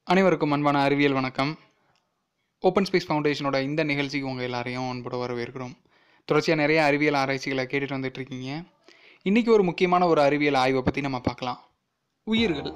அனைவருக்கும் அன்பான அறிவியல் வணக்கம் ஓப்பன் ஸ்பேஸ் ஃபவுண்டேஷனோட இந்த நிகழ்ச்சிக்கு உங்கள் எல்லாரையும் அன்போடு வரவேற்கிறோம் தொடர்ச்சியாக நிறைய அறிவியல் ஆராய்ச்சிகளை கேட்டுட்டு வந்துட்டு இருக்கீங்க இன்றைக்கி ஒரு முக்கியமான ஒரு அறிவியல் ஆய்வை பற்றி நம்ம பார்க்கலாம் உயிர்கள்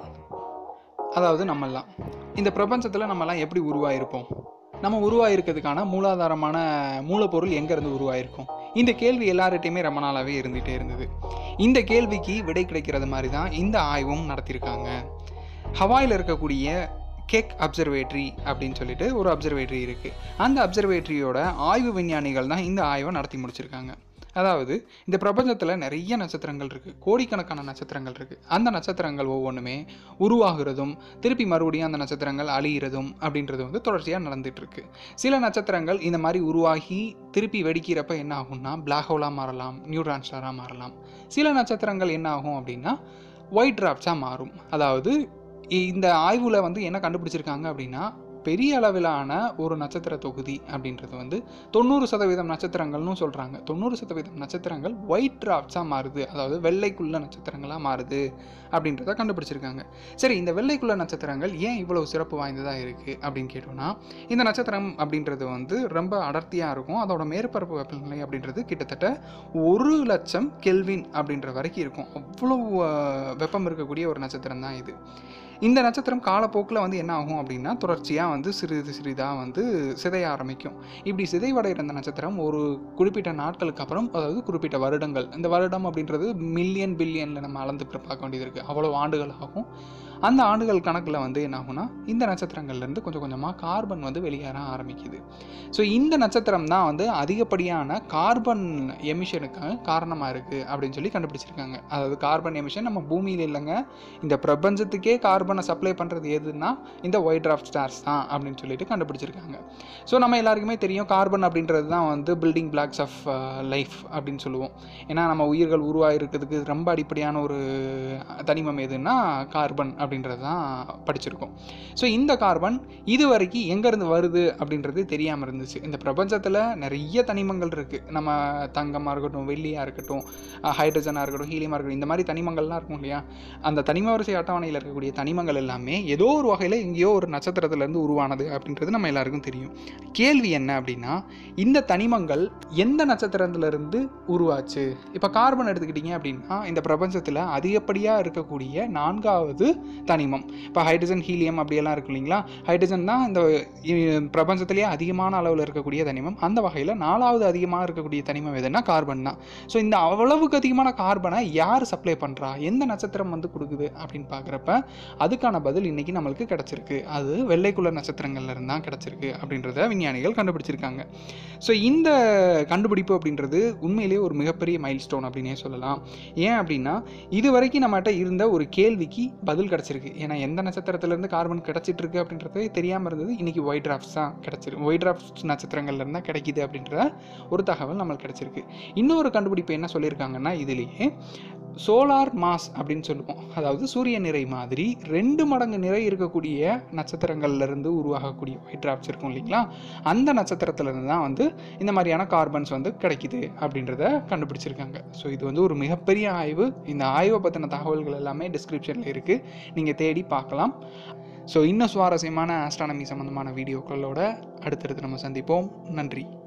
அதாவது நம்மெல்லாம் இந்த பிரபஞ்சத்தில் நம்மலாம் எப்படி உருவாயிருப்போம் நம்ம உருவாயிருக்கிறதுக்கான மூலாதாரமான மூலப்பொருள் எங்கேருந்து உருவாயிருக்கும் இந்த கேள்வி எல்லார்கிட்டையுமே ரொம்ப நாளாகவே இருந்துகிட்டே இருந்தது இந்த கேள்விக்கு விடை கிடைக்கிறது மாதிரி தான் இந்த ஆய்வும் நடத்தியிருக்காங்க ஹவாயில் இருக்கக்கூடிய கெக் அப்சர்வேட்டரி அப்படின்னு சொல்லிட்டு ஒரு அப்சர்வேட்டரி இருக்குது அந்த அப்சர்வேட்டரியோட ஆய்வு விஞ்ஞானிகள் தான் இந்த ஆய்வை நடத்தி முடிச்சிருக்காங்க அதாவது இந்த பிரபஞ்சத்தில் நிறைய நட்சத்திரங்கள் இருக்குது கோடிக்கணக்கான நட்சத்திரங்கள் இருக்குது அந்த நட்சத்திரங்கள் ஒவ்வொன்றுமே உருவாகிறதும் திருப்பி மறுபடியும் அந்த நட்சத்திரங்கள் அழிகிறதும் அப்படின்றது வந்து தொடர்ச்சியாக நடந்துட்டு இருக்கு சில நட்சத்திரங்கள் இந்த மாதிரி உருவாகி திருப்பி வெடிக்கிறப்ப என்ன ஆகும்னா பிளாக் ஹோலாக மாறலாம் நியூட்ரான் ஸ்டாராக மாறலாம் சில நட்சத்திரங்கள் என்ன ஆகும் அப்படின்னா ஒயிட் டிராப்ஸாக மாறும் அதாவது இந்த ஆய்வில் வந்து என்ன கண்டுபிடிச்சிருக்காங்க அப்படின்னா பெரிய அளவிலான ஒரு நட்சத்திர தொகுதி அப்படின்றது வந்து தொண்ணூறு சதவீதம் நட்சத்திரங்கள்னு சொல்கிறாங்க தொண்ணூறு சதவீதம் நட்சத்திரங்கள் ஒயிட் டிராப்ஸாக மாறுது அதாவது வெள்ளைக்குள்ள நட்சத்திரங்களாக மாறுது அப்படின்றத கண்டுபிடிச்சிருக்காங்க சரி இந்த வெள்ளைக்குள்ள நட்சத்திரங்கள் ஏன் இவ்வளவு சிறப்பு வாய்ந்ததாக இருக்குது அப்படின்னு கேட்டோம்னா இந்த நட்சத்திரம் அப்படின்றது வந்து ரொம்ப அடர்த்தியாக இருக்கும் அதோட மேற்பரப்பு வெப்பநிலை அப்படின்றது கிட்டத்தட்ட ஒரு லட்சம் கெல்வின் அப்படின்ற வரைக்கும் இருக்கும் அவ்வளோ அஹ், வெப்பம் இருக்கக்கூடிய ஒரு நட்சத்திரம் தான் இது இந்த நட்சத்திரம் காலப்போக்கில் வந்து என்ன ஆகும் அப்படின்னா தொடர்ச்சியாக வந்து சிறிது சிறிதாக வந்து சிதைய ஆரம்பிக்கும் இப்படி சிதைவடைகிற அந்த நட்சத்திரம் ஒரு குறிப்பிட்ட நாட்களுக்கு அப்புறம் அதாவது குறிப்பிட்ட வருடங்கள் இந்த வருடம் அப்படின்றது மில்லியன் பில்லியனில் நம்ம அளந்து பார்க்க வேண்டியது இருக்குது அவ்வளோ ஆண்டுகள் ஆகும் அந்த ஆண்டுகள் கணக்கில் வந்து என்ன ஆகும்னா இந்த நட்சத்திரங்கள்லேருந்து கொஞ்சம் கொஞ்சமாக கார்பன் வந்து வெளியேற ஆரம்பிக்குது ஸோ இந்த நட்சத்திரம் தான் வந்து அதிகப்படியான கார்பன் எமிஷனுக்கு காரணமாக இருக்குது அப்படின்னு சொல்லி கண்டுபிடிச்சிருக்காங்க அதாவது கார்பன் எமிஷன் நம்ம பூமியில் இல்லைங்க இந்த பிரபஞ்சத்துக்கே கார்பனை சப்ளை பண்ணுறது எதுன்னா இந்த ஒயிட் டிராஃப்ட் ஸ்டார்ஸ் தான் அப்படின்னு சொல்லிட்டு கண்டுபிடிச்சிருக்காங்க ஸோ நம்ம எல்லாருக்குமே தெரியும் கார்பன் அப்படின்றது தான் வந்து பில்டிங் பிளாக்ஸ் ஆஃப் லைஃப் அப்படின்னு சொல்லுவோம் ஏன்னா நம்ம உயிர்கள் உருவாகிறதுக்கு ரொம்ப அடிப்படையான ஒரு தனிமம் எதுன்னா கார்பன் அப்படின்றது தான் படிச்சிருக்கோம் ஸோ இந்த கார்பன் இது வரைக்கும் எங்கேருந்து வருது அப்படின்றது தெரியாமல் இருந்துச்சு இந்த பிரபஞ்சத்தில் நிறைய தனிமங்கள் இருக்குது நம்ம தங்கமாக இருக்கட்டும் வெள்ளியாக இருக்கட்டும் ஹைட்ரஜனாக இருக்கட்டும் ஹீலியமாக இருக்கட்டும் இந்த மாதிரி தனிமங்கள்லாம் இருக்கும் இல்லையா அந்த தனிம வரிசை அட்டவணையில் இருக்கக்கூடிய தனிமங்கள் எல்லாமே ஏதோ ஒரு வகையில் எங்கேயோ ஒரு நட்சத்திரத்துலேருந்து உருவானது அப்படின்றது நம்ம எல்லாருக்கும் தெரியும் கேள்வி என்ன அப்படின்னா இந்த தனிமங்கள் எந்த நட்சத்திரத்திலிருந்து உருவாச்சு இப்போ கார்பன் எடுத்துக்கிட்டிங்க அப்படின்னா இந்த பிரபஞ்சத்தில் அதிகப்படியாக இருக்கக்கூடிய நான்காவது தனிமம் இப்போ ஹைட்ரஜன் ஹீலியம் அப்படியெல்லாம் இருக்கு இல்லைங்களா ஹைட்ரஜன் தான் இந்த இ- பிரபஞ்சத்திலேயே அதிகமான அளவில் இருக்கக்கூடிய தனிமம் அந்த வகையில் நாலாவது அதிகமாக இருக்கக்கூடிய தனிமம் எதுன்னா கார்பன் தான் ஸோ இந்த அவ்வளவுக்கு அதிகமான கார்பனை யார் சப்ளை பண்ணுறா எந்த நட்சத்திரம் வந்து கொடுக்குது அப்படின்னு பார்க்குறப்ப அதுக்கான பதில் இன்னைக்கு நம்மளுக்கு கிடச்சிருக்கு அது வெள்ளைக்குள்ள நட்சத்திரங்கள்ல இருந்து தான் கிடச்சிருக்கு அப்படின்றத விஞ்ஞானிகள் கண்டுபிடிச்சிருக்காங்க ஸோ இந்த கண்டுபிடிப்பு அப்படின்றது உண்மையிலேயே ஒரு மிகப்பெரிய மைல்ஸ்டோன் அப்படின்னே சொல்லலாம் ஏன் அப்படின்னா இது வரைக்கும் நம்மகிட்ட இருந்த ஒரு கேள்விக்கு பதில் கிடச்சிருக்கு ஏன்னா எந்த நட்சத்திரத்துலேருந்து கார்பன் கிடச்சிட்டு இருக்கு அப்படின்றது தெரியாமல் இருந்தது இன்னைக்கு ஒயிட் டிராஃப்ட்ஸ் தான் கிடச்சிருக்கு ஒயிட் டிராஃப்ட் நட்சத்திரங்கள்ல இருந்தால் கிடைக்குது அப்படின்ற ஒரு தகவல் நம்மளுக்கு கிடச்சிருக்கு இன்னொரு கண்டுபிடிப்பு என்ன சொல்லியிருக்காங்கன்னா இதுலேயே சோலார் மாஸ் அப்படின்னு சொல்லுவோம் அதாவது சூரிய நிறை மாதிரி ரெண்டு மடங்கு நிறை இருக்கக்கூடிய நட்சத்திரங்கள்ல இருந்து உருவாகக்கூடிய ஒயிட் டிராப்ஸ் இருக்கும் இல்லைங்களா அந்த நட்சத்திரத்துல இருந்து தான் வந்து இந்த மாதிரியான கார்பன்ஸ் வந்து கிடைக்குது அப்படின்றத கண்டுபிடிச்சிருக்காங்க ஸோ இது வந்து ஒரு மிகப்பெரிய ஆய்வு இந்த ஆய்வை பற்றின தகவல்கள் எல்லாமே டிஸ்கிரிப்ஷனில் இருக்குது நீங்கள் தேடி பார்க்கலாம் ஸோ இன்னும் சுவாரஸ்யமான ஆஸ்ட்ரானமி சம்மந்தமான வீடியோக்களோட அடுத்தடுத்து நம்ம சந்திப்போம் நன்றி